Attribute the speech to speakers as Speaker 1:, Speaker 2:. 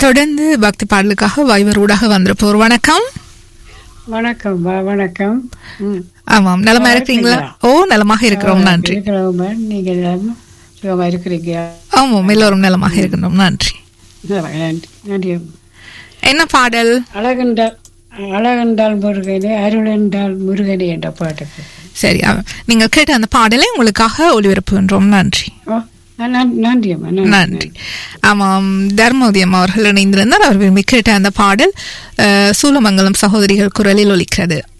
Speaker 1: தொடர்ந்து பக்தி பாடலுக்காக வைவர் ஊடாக வந்திருப்போர் வணக்கம்
Speaker 2: வணக்கம் வா வணக்கம் ம்.
Speaker 1: ஆமாம் நலமா இருக்கிறீங்களா ஓ நலமாக இருக்கிறோம் நன்றி
Speaker 2: இருக்கிறவங்க நீங்க எல்லாரும் சுகமா இருக்கிறீங்க
Speaker 1: ஆமாம் எல்லோரும் நலமாக இருக்கின்றோம் நன்றி
Speaker 2: நன்றி நன்றி
Speaker 1: என்ன பாடல்
Speaker 2: அழகென்றால் அழகென்றால் முருகனே அருள் என்றால் முருகனே என்ற பாட்டுக்கு
Speaker 1: சரி ஆ- நீங்கள் கேட்ட அந்த பாடலை உங்களுக்காக ஒளிபரப்புகின்றோம் நன்றி
Speaker 2: ஓ நன்- நன்றி அம்மா
Speaker 1: நன்றி ஆமாம் தர்மோதயம் அவர்கள் இணைந்திருந்தார் அவர் விரும்பி கேட்ட அந்த பாடல் அஹ், சூலமங்கலம் சகோதரிகள் குரலில் ஒலிக்கிறது